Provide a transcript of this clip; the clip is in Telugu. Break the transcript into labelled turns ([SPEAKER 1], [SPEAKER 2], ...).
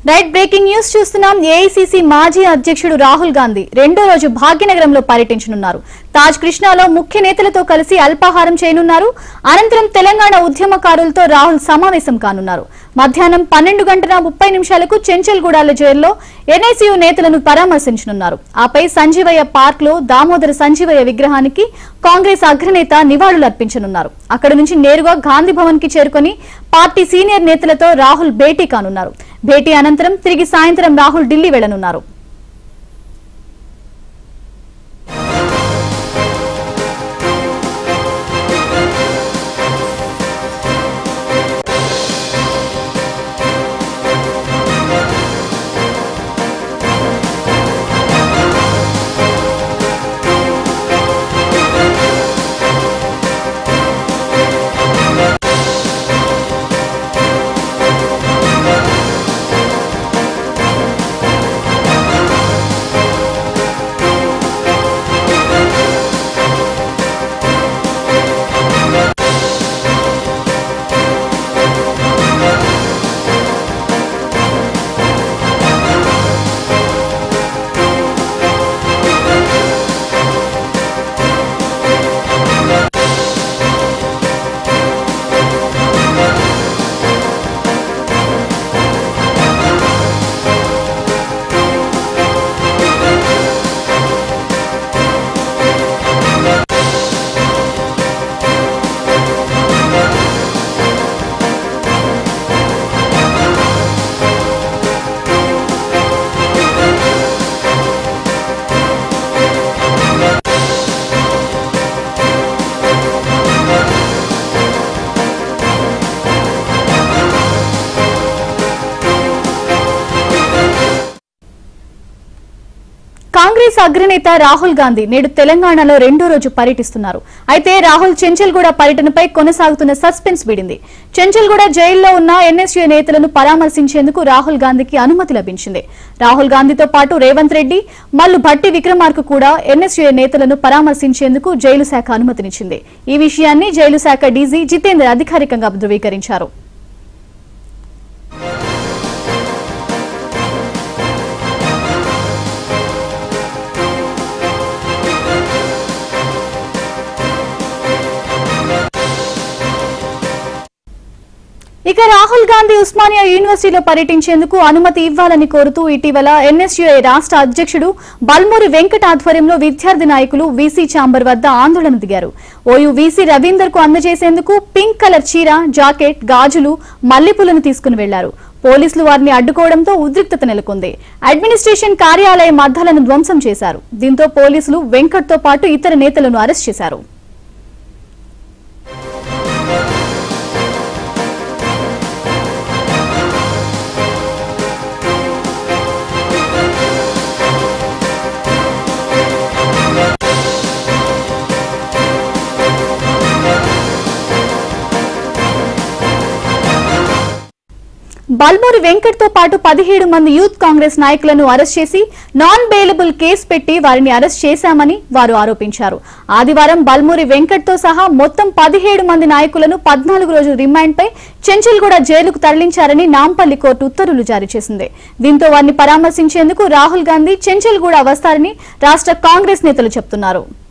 [SPEAKER 1] రైట్ బ్రేకింగ్ న్యూస్ చూస్తున్నాం ఏఐసీసీ మాజీ అధ్యక్షుడు రాహుల్ గాంధీ రెండో రోజు భాగ్యనగరంలో పర్యటించనున్నారు తాజ్ కృష్ణాలో ముఖ్య నేతలతో కలిసి అల్పాహారం చేయనున్నారు అనంతరం తెలంగాణ ఉద్యమకారులతో రాహుల్ సమావేశం కానున్నారు మధ్యాహ్నం పన్నెండు గంటల ముప్పై నిమిషాలకు చెంచల్గూడాల జైల్లో ఎన్ఐసియు నేతలను పరామర్శించనున్నారు ఆపై సంజీవయ్య పార్క్ లో దామోదర సంజీవయ్య విగ్రహానికి కాంగ్రెస్ అగ్రనేత నివాళులర్పించనున్నారు అక్కడి నుంచి నేరుగా గాంధీ భవన్ కి చేరుకుని పార్టీ సీనియర్ నేతలతో రాహుల్ భేటీ కానున్నారు భేటీ అనంతరం తిరిగి సాయంత్రం రాహుల్ ఢిల్లీ వెళ్లనున్నారు కాంగ్రెస్ అగ్రనేత రాహుల్ గాంధీ నేడు తెలంగాణలో రెండో రోజు పర్యటిస్తున్నారు అయితే రాహుల్ చెంచల్గూడ పర్యటనపై కొనసాగుతున్న సస్పెన్స్ వీడింది చెంచల్గూడ జైల్లో ఉన్న ఎన్ఎస్యూ నేతలను పరామర్శించేందుకు రాహుల్ గాంధీకి అనుమతి లభించింది రాహుల్ గాంధీతో పాటు రేవంత్ రెడ్డి మల్లు భట్టి విక్రమార్క కూడా ఎన్ఎస్యూ నేతలను పరామర్శించేందుకు జైలు శాఖ అనుమతినిచ్చింది ఈ విషయాన్ని జైలు శాఖ డీజీ జితేందర్ అధికారికంగా ధృవీకరించారు ఇక రాహుల్ గాంధీ ఉస్మానియా యూనివర్సిటీలో పర్యటించేందుకు అనుమతి ఇవ్వాలని కోరుతూ ఇటీవల ఎన్ఎస్యుఐ రాష్ట్ర అధ్యక్షుడు బల్మూరి వెంకట్ ఆధ్వర్యంలో విద్యార్థి నాయకులు వీసీ ఛాంబర్ వద్ద ఆందోళన దిగారు ఓయూ వీసీ రవీందర్ కు అందజేసేందుకు పింక్ కలర్ చీర జాకెట్ గాజులు మల్లెపూలను తీసుకుని వెళ్లారు పోలీసులు వారిని అడ్డుకోవడంతో ఉద్రిక్తత నెలకొంది అడ్మినిస్ట్రేషన్ కార్యాలయం అద్దాలను ధ్వంసం చేశారు దీంతో పోలీసులు వెంకట్ తో పాటు ఇతర నేతలను అరెస్ట్ చేశారు బల్మూరి వెంకట్ తో పాటు పదిహేడు మంది యూత్ కాంగ్రెస్ నాయకులను అరెస్ట్ చేసి నాన్ బెయిలబుల్ కేసు పెట్టి వారిని అరెస్ట్ చేశామని వారు ఆరోపించారు ఆదివారం బల్మూరి వెంకట్ తో సహా మొత్తం పదిహేడు మంది నాయకులను పద్నాలుగు రోజుల రిమాండ్ పై చెంచల్గూడ జైలుకు తరలించారని నాంపల్లి కోర్టు ఉత్తర్వులు జారీ చేసింది దీంతో వారిని పరామర్శించేందుకు రాహుల్ గాంధీ చెంచల్గూడ వస్తారని రాష్ట్ర కాంగ్రెస్ నేతలు చెబుతున్నారు